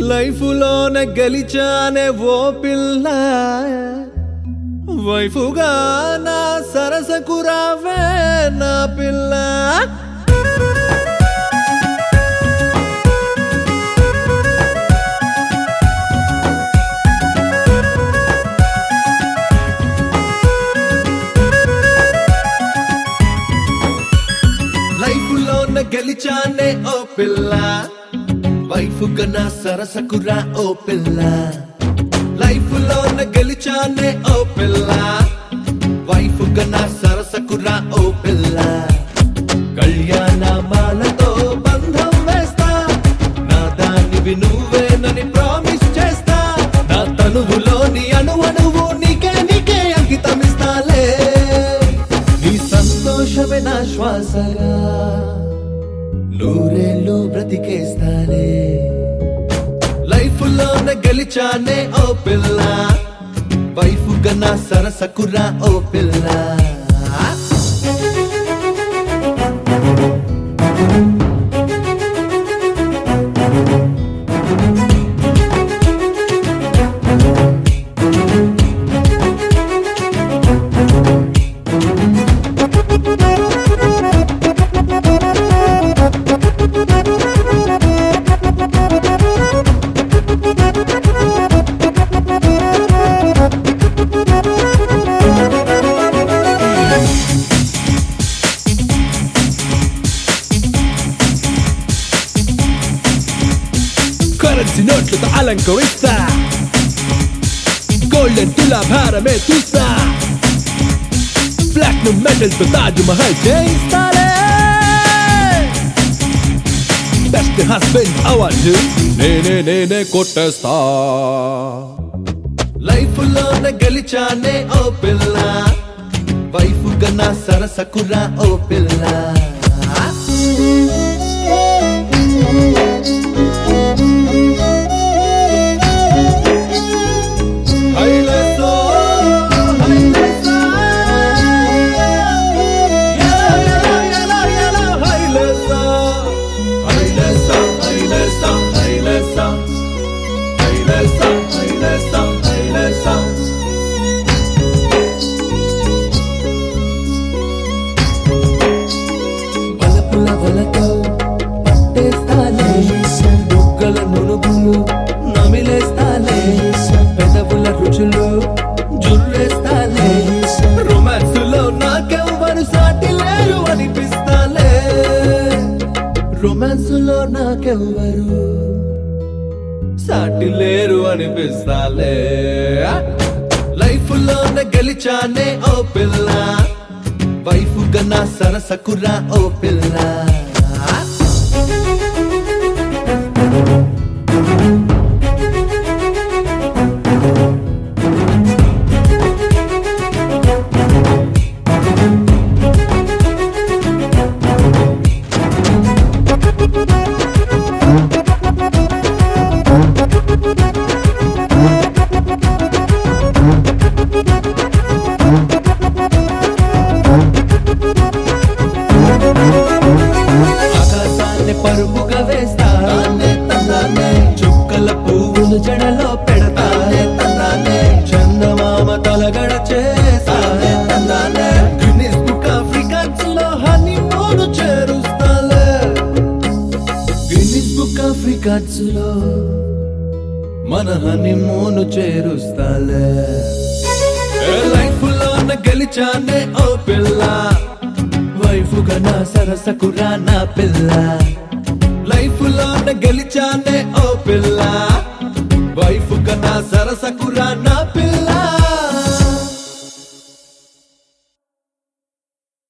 Life లోనే గెలిచానే ఓ పిల్ల వైఫుగా నా సరసకు రావే నా పిల్ల లైఫ్ లోన గెలిచానే ఓ పిల్ల వైఫ్ నా సరసకు రా ఓ పిల్ల లైఫ్ లోన గెలిచానే ఓ పిల్ల వైఫ్ నా సరసకు రా ఓ పిల్ల కళ్యాణ మాలతో బంధం వేస్తా నా దానివి నువ్వేనని ప్రామిస్ చేస్తా నా తనువులోని అణువణువు నీకే నీకే అంకితమిస్తాలే నీ సంతోషమే నా శ్వాసగా నూరేళ్ళు బ్రతికేస్తానే లైఫ్ లోన గెలిచానే ఓ పిల్ల వైఫ్ గన్నా సరసకురా ఓ పిల్ల కరెన్సీ నోట్లతో అలంకరిస్తా గోల్డెన్ తులాభారమే చూస్తా ప్లాటినం మెడల్ తో తాజ్ మహల్ చేయిస్తాలే బెస్ట్ హస్బెండ్ అవార్డు నేనే నేనే కొట్టేస్తా లైఫ్ లోన గెలిచానే ఓ పిల్ల వైఫ్ గన్నా సరసకురా ఓ పిల్ల హైలెస్సో, హైలెస్సో. ఎలా, ఎలా, ఎలా, హైలెస్సో. హైలెస్సో, హైలెస్సో, హైలెస్సో. హైలెస్సో, హైలెస్సో, హైలెస్సో. వలపుల వలతో పట్టేస్తాలే బుగ్గల నునుగులు నమిలేస్తాలే పెదవుల రుచులు జుర్రేస్తాలే రొమాన్స్ లో నాకెవ్వరు సాటి లేరు అనిపిస్తాలే రొమాన్స్ లో నాకెవ్వరు సాటి లేరు అనిపిస్తాలే లైఫ్ లోన గెలిచానే ఓ పిల్ల వైఫ్ గన్నా సరసకురా ఓ పిల్ల ఆకాశాన్ని పరుగుగా వేస్తానే తన్నానే చుక్కల పువ్వులు జడలో పెడతానే తన్నానే చందమామ తలగడ చేస్తానే తన్నానే గిన్నిస్ బుక్ ఆఫ్ రికార్డ్స్ లో హనీమూన్ చేరుస్తాలే గిన్నిస్ బుక్ ఆఫ్ రికార్డ్స్ లో మన హనీమూన్ చేరుస్తాలే లైఫ్ లోన గెలిచానే ఓ పిల్ల వైఫ్ నా సరసకురా నా పిల్ల లైఫ్ లోన గెలిచానే ఓ పిల్ల వైఫ్ నా సరసకురా నా